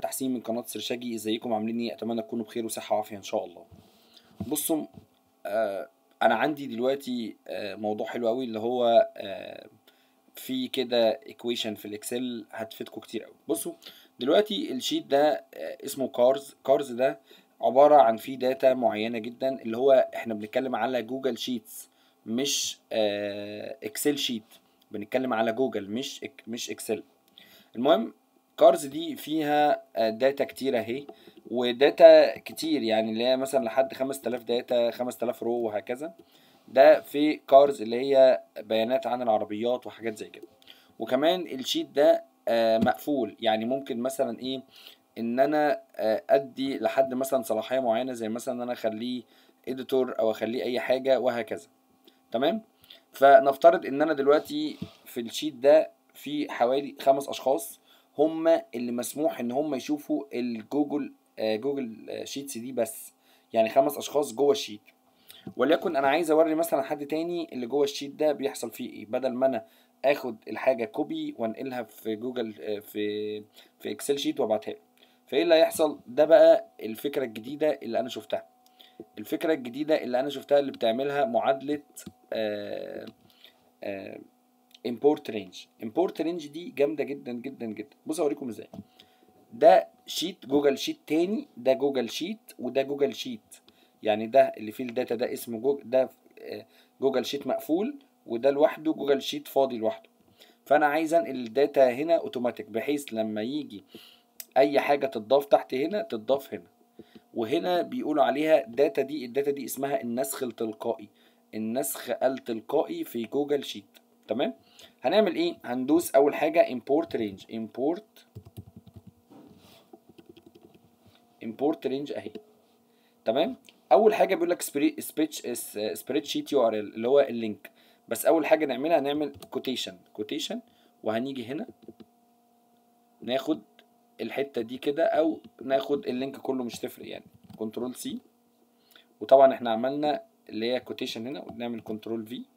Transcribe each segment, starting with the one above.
تحسين من قناه سرشاجي ازيكم عاملين ايه اتمنى تكونوا بخير وصحه وعافيه ان شاء الله بصوا آه انا عندي دلوقتي آه موضوع حلو قوي اللي هو آه في كده ايكويشن في الاكسل هتفيدكم كتير قوي بصوا دلوقتي الشيت ده آه اسمه كارز كارز ده عباره عن فيه داتا معينه جدا اللي هو احنا بنتكلم على جوجل شيتس مش آه اكسل شيت بنتكلم على جوجل مش إك مش اكسل المهم كارز دي فيها داتا كتير اهي وداتا كتير يعني اللي هي مثلا لحد 5000 داتا 5000 رو وهكذا ده في كارز اللي هي بيانات عن العربيات وحاجات زي كده وكمان الشيت ده مقفول يعني ممكن مثلا ايه ان انا ادي لحد مثلا صلاحيه معينه زي مثلا ان انا اخليه اديتور او اخليه اي حاجه وهكذا تمام فنفترض ان انا دلوقتي في الشيت ده في حوالي خمس اشخاص هم اللي مسموح ان هم يشوفوا الجوجل آه جوجل شيتس دي بس يعني خمس اشخاص جوه الشيت وليكن انا عايز اوري مثلا حد تاني اللي جوه الشيت ده بيحصل فيه ايه بدل ما انا اخد الحاجه كوبي وانقلها في جوجل آه في في اكسل شيت وابعتها له فايه اللي هيحصل ده بقى الفكره الجديده اللي انا شفتها الفكره الجديده اللي انا شفتها اللي بتعملها معادله آه آه import range import range دي جامده جدا جدا جدا بص اوريكم ازاي ده شيت جوجل شيت تاني ده جوجل شيت وده جوجل شيت يعني ده اللي فيه الداتا ده اسمه جوجل ده جوجل شيت مقفول وده لوحده جوجل شيت فاضي لوحده فانا عايز انقل الداتا هنا اوتوماتيك بحيث لما يجي اي حاجه تضاف تحت هنا تضاف هنا وهنا بيقولوا عليها داتا دي الداتا دي اسمها النسخ التلقائي النسخ التلقائي في جوجل شيت تمام هنعمل ايه هندوس اول حاجه import range import import range اهي تمام اول حاجه بيقول لك سبريتش سبريد شيت يو ار ال اللي هو اللينك بس اول حاجه نعملها هنعمل كوتيشن كوتيشن وهنيجي هنا ناخد الحته دي كده او ناخد اللينك كله مش تفرق يعني كنترول سي وطبعا احنا عملنا اللي هي كوتيشن هنا ونعمل كنترول في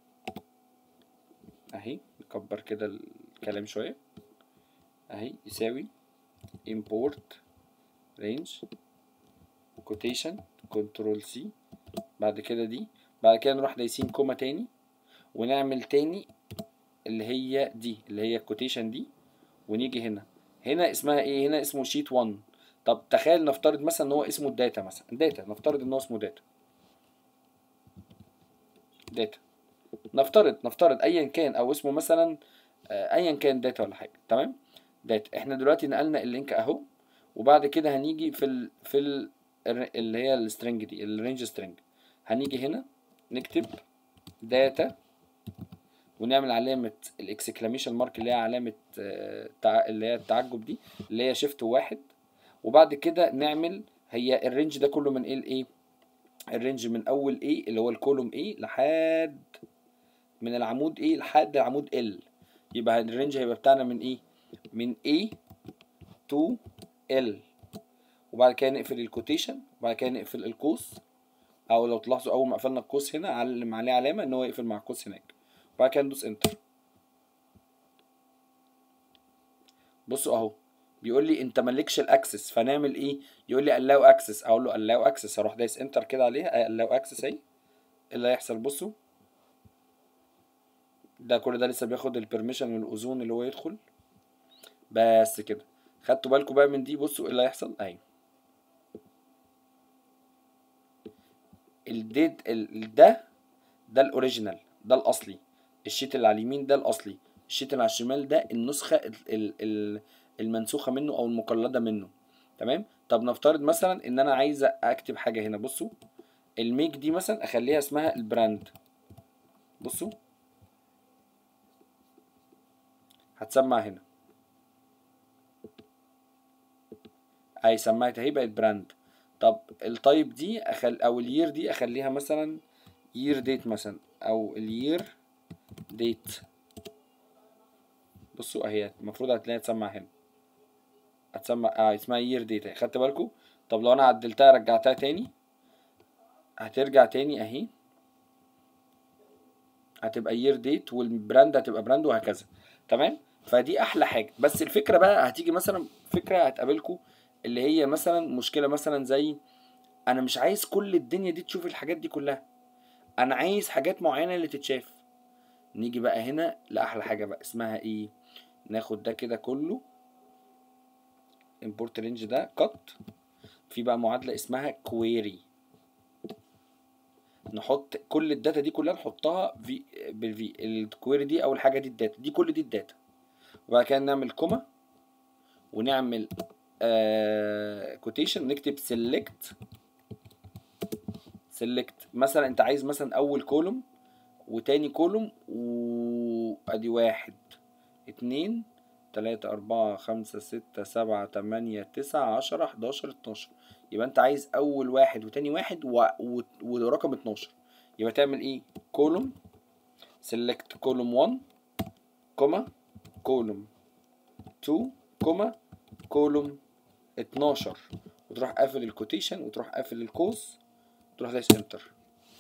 اهي نكبر كده الكلام شويه اهي يساوي import range quotation كنترول سي بعد كده دي بعد كده نروح دايسين كوما تاني ونعمل تاني اللي هي دي اللي هي الكوتيشن دي ونيجي هنا هنا اسمها ايه هنا اسمه شيت 1 طب تخيل نفترض مثلا ان هو اسمه الداتا مثلا داتا نفترض ان هو اسمه داتا داتا نفترض نفترض ايا كان او اسمه مثلا ايا كان داتا ولا حاجه تمام داتا احنا دلوقتي نقلنا اللينك اهو وبعد كده هنيجي في ال في ال اللي هي السترنج دي الرينج سترنج هنيجي هنا نكتب داتا ونعمل علامة الاكسكلاميشن مارك اللي هي علامة اللي هي التعجب دي اللي هي شيفت واحد وبعد كده نعمل هي الرينج ده كله من ايه لايه الرينج من اول ايه اللي هو الكولوم ايه لحد من العمود ايه لحد العمود ال يبقى الرينج هيبقى بتاعنا من ايه من A to L وبعد كده نقفل الكوتيشن وبعد كده نقفل القوس او لو تلاحظوا اول ما قفلنا القوس هنا علم عليه علامه ان هو يقفل مع القوس هناك وبعد كده ندوس انتر بصوا اهو بيقول لي انت مالكش الاكسس فنعمل ايه يقول لي allow access اقول له allow access اروح دايس انتر كده عليها allow access اهي اللي هيحصل بصوا ده كل ده لسه بياخد البرميشن والاذون اللي هو يدخل بس كده خدتوا بالكم بقى من دي بصوا ايه اللي هيحصل اهي الديت ال ده ده الاوريجينال ده الاصلي الشيت اللي على اليمين ده الاصلي الشيت اللي على الشمال ده النسخه ال ال ال المنسوخه منه او المقلده منه تمام طب نفترض مثلا ان انا عايز اكتب حاجه هنا بصوا الميك دي مثلا اخليها اسمها البراند بصوا هتسمع هنا اهي سمعت اهي بقت براند طب التايب دي أخل او الير دي اخليها مثلا يير ديت مثلا او الير ديت بصوا اهي المفروض هتلاقيها تسمع هنا هتسمع اه اسمها يير ديت اهي خدت بالكم طب لو انا عدلتها رجعتها تاني هترجع تاني اهي هتبقى يير ديت والبراند هتبقى براند وهكذا تمام فدي احلى حاجه بس الفكره بقى هتيجي مثلا فكره هتقابلكم اللي هي مثلا مشكله مثلا زي انا مش عايز كل الدنيا دي تشوف الحاجات دي كلها انا عايز حاجات معينه اللي تتشاف نيجي بقى هنا لاحلى حاجه بقى اسمها ايه ناخد ده كده كله import range ده cut في بقى معادله اسمها query نحط كل الداتا دي كلها نحطها في بالفي الكويري دي اول حاجه دي الداتا دي كل دي الداتا وبعد كده نعمل كوما ونعمل كوتيشن نكتب سيلكت سيلكت مثلا انت عايز مثلا اول كولوم وتاني كولوم وادي واحد اتنين تلاتة أربعة خمسة ستة سبعة تمانية تسعة عشرة حداشر اتناشر يبقى انت عايز أول واحد وتاني واحد و... و... ورقم اتناشر يبقى تعمل ايه كولوم سيلكت كولوم 1 كوما كولوم 2 كوما كولوم 12 وتروح قافل الكوتيشن وتروح قافل القوس تروح دايس انتر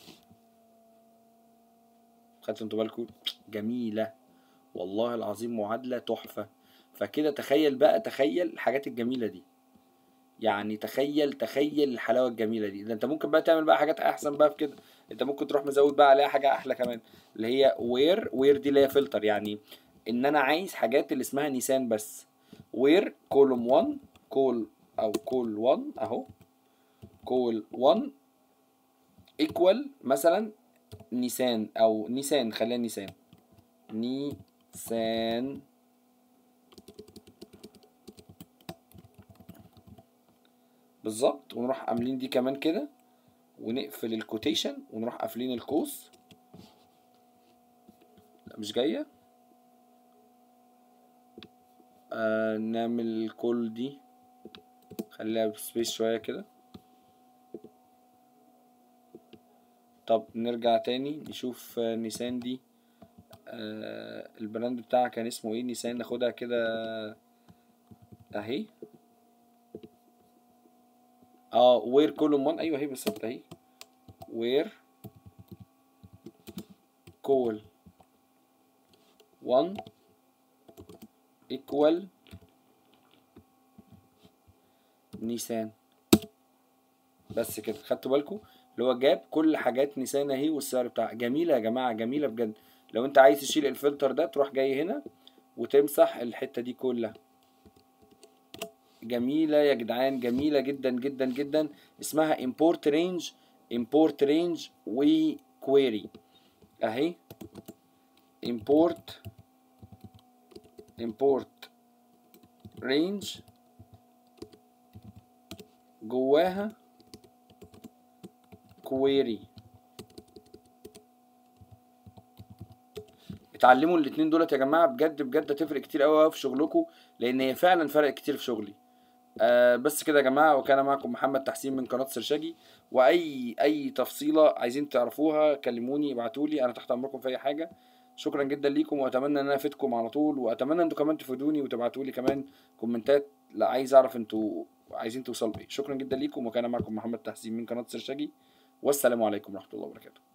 خدتوا انتوا بالكم جميله والله العظيم معادله تحفه فكده تخيل بقى تخيل الحاجات الجميله دي يعني تخيل تخيل الحلاوه الجميله دي ده انت ممكن بقى تعمل بقى حاجات احسن بقى في كده انت ممكن تروح مزود بقى عليها حاجه احلى كمان اللي هي وير وير دي اللي هي فلتر يعني ان انا عايز حاجات اللي اسمها نيسان بس وير كولوم 1 كول او كول 1 اهو كول 1 ايكوال مثلا نيسان او نيسان خليها نيسان نيسان بالظبط ونروح عاملين دي كمان كده ونقفل الكوتيشن ونروح قافلين القوس لا مش جايه آه نعمل كل دي خليها بسبيس شويه كده طب نرجع تاني نشوف آه، نيسان دي آه البراند بتاعها كان اسمه ايه نيسان ناخدها كده اهي اه وير كولوم 1 ايوه اهي بالظبط اهي وير كول 1 equal نيسان بس كده خدتوا بالكم اللي هو جاب كل حاجات نيسان اهي والسعر بتاعها جميله يا جماعه جميله بجد لو انت عايز تشيل الفلتر ده تروح جاي هنا وتمسح الحته دي كلها جميله يا جدعان جميله جدا جدا جدا اسمها import range import range و query اهي import import range جواها query اتعلموا الاتنين دولت يا جماعه بجد بجد هتفرق كتير قوي في شغلكم لان هي فعلا فرقت كتير في شغلي آه بس كده يا جماعه وكان معكم محمد تحسين من قناه سرشاجي واي اي تفصيله عايزين تعرفوها كلموني ابعتولي انا تحت امركم في اي حاجه شكرا جدا ليكم واتمنى ان انا افيدكم على طول واتمنى انتوا كمان تفيدوني وتبعتولي كمان كومنتات لا عايز اعرف انتوا عايزين توصلوا ايه شكرا جدا ليكم وكان معكم محمد تحسين من قناه سرشاجي والسلام عليكم ورحمه الله وبركاته